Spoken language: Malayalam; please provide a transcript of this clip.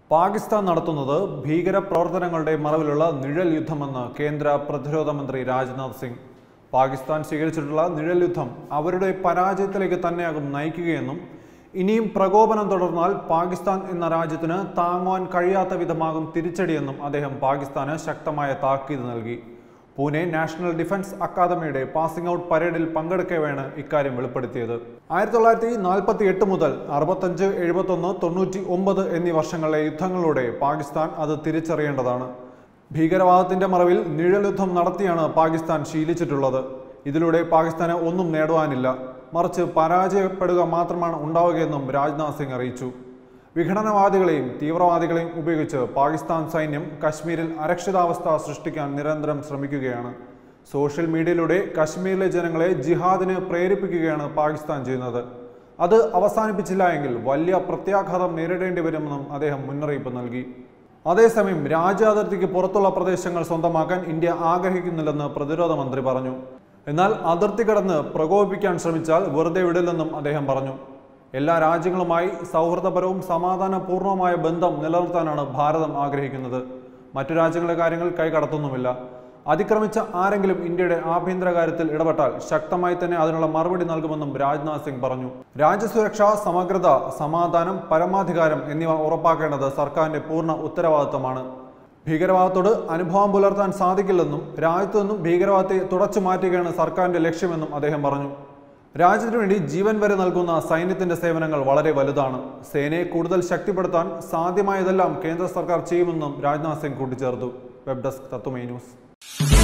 പാകിസ്ഥാൻ നടത്തുന്നത് ഭീകര പ്രവർത്തനങ്ങളുടെ മറവിലുള്ള നിഴൽ യുദ്ധമെന്ന് കേന്ദ്ര പ്രതിരോധ മന്ത്രി രാജ്നാഥ് സിംഗ് പാകിസ്ഥാൻ സ്വീകരിച്ചിട്ടുള്ള നിഴൽ യുദ്ധം അവരുടെ പരാജയത്തിലേക്ക് തന്നെയാകും നയിക്കുകയെന്നും ഇനിയും പ്രകോപനം തുടർന്നാൽ പാകിസ്ഥാൻ എന്ന രാജ്യത്തിന് താങ്ങുവാൻ കഴിയാത്ത വിധമാകും തിരിച്ചടിയെന്നും അദ്ദേഹം പാകിസ്ഥാന് ശക്തമായ താക്കീത് നൽകി പൂനെ നാഷണൽ ഡിഫൻസ് അക്കാദമിയുടെ പാസിംഗ് ഔട്ട് പരേഡിൽ പങ്കെടുക്കവെയാണ് ഇക്കാര്യം വെളിപ്പെടുത്തിയത് ആയിരത്തി തൊള്ളായിരത്തി നാൽപ്പത്തി എട്ട് മുതൽ അറുപത്തഞ്ച് എഴുപത്തൊന്ന് തൊണ്ണൂറ്റി ഒമ്പത് എന്നീ വർഷങ്ങളിലെ യുദ്ധങ്ങളിലൂടെ പാകിസ്ഥാൻ അത് തിരിച്ചറിയേണ്ടതാണ് ഭീകരവാദത്തിന്റെ മറവിൽ നിഴലുദ്ധം നടത്തിയാണ് പാകിസ്ഥാൻ ശീലിച്ചിട്ടുള്ളത് ഇതിലൂടെ പാകിസ്ഥാന് ഒന്നും നേടുവാനില്ല മറിച്ച് പരാജയപ്പെടുക മാത്രമാണ് ഉണ്ടാവുകയെന്നും രാജ്നാഥ് സിംഗ് അറിയിച്ചു വിഘടനവാദികളെയും തീവ്രവാദികളെയും ഉപയോഗിച്ച് പാകിസ്ഥാൻ സൈന്യം കശ്മീരിൽ അരക്ഷിതാവസ്ഥ സൃഷ്ടിക്കാൻ നിരന്തരം ശ്രമിക്കുകയാണ് സോഷ്യൽ മീഡിയയിലൂടെ കശ്മീരിലെ ജനങ്ങളെ ജിഹാദിന് പ്രേരിപ്പിക്കുകയാണ് പാകിസ്ഥാൻ ചെയ്യുന്നത് അത് അവസാനിപ്പിച്ചില്ല എങ്കിൽ വലിയ പ്രത്യാഘാതം നേരിടേണ്ടി വരുമെന്നും അദ്ദേഹം മുന്നറിയിപ്പ് നൽകി അതേസമയം രാജ്യാതിർത്തിക്ക് പുറത്തുള്ള പ്രദേശങ്ങൾ സ്വന്തമാക്കാൻ ഇന്ത്യ ആഗ്രഹിക്കുന്നില്ലെന്ന് പ്രതിരോധ മന്ത്രി പറഞ്ഞു എന്നാൽ അതിർത്തി കടന്ന് പ്രകോപിപ്പിക്കാൻ ശ്രമിച്ചാൽ വെറുതെ വിടില്ലെന്നും അദ്ദേഹം പറഞ്ഞു എല്ലാ രാജ്യങ്ങളുമായി സൗഹൃദപരവും സമാധാനപൂർണവുമായ ബന്ധം നിലനിർത്താനാണ് ഭാരതം ആഗ്രഹിക്കുന്നത് മറ്റു രാജ്യങ്ങളുടെ കാര്യങ്ങൾ കൈകടത്തുന്നുമില്ല അതിക്രമിച്ച ആരെങ്കിലും ഇന്ത്യയുടെ ആഭ്യന്തര കാര്യത്തിൽ ഇടപെട്ടാൽ ശക്തമായി തന്നെ അതിനുള്ള മറുപടി നൽകുമെന്നും രാജ്നാഥ് സിംഗ് പറഞ്ഞു രാജ്യസുരക്ഷ സമഗ്രത സമാധാനം പരമാധികാരം എന്നിവ ഉറപ്പാക്കേണ്ടത് സർക്കാരിന്റെ പൂർണ്ണ ഉത്തരവാദിത്തമാണ് ഭീകരവാദത്തോട് അനുഭവം പുലർത്താൻ സാധിക്കില്ലെന്നും രാജ്യത്തു നിന്നും ഭീകരവാദത്തെ തുടച്ചു മാറ്റുകയാണ് സർക്കാരിന്റെ ലക്ഷ്യമെന്നും അദ്ദേഹം പറഞ്ഞു രാജ്യത്തിനു വേണ്ടി ജീവൻ വരെ നൽകുന്ന സൈന്യത്തിന്റെ സേവനങ്ങൾ വളരെ വലുതാണ് സേനയെ കൂടുതൽ ശക്തിപ്പെടുത്താൻ സാധ്യമായതെല്ലാം കേന്ദ്ര സർക്കാർ ചെയ്യുമെന്നും രാജ്നാഥ് സിംഗ് കൂട്ടിച്ചേർത്തു വെബ് ഡെസ്ക് തത്വമേ ന്യൂസ്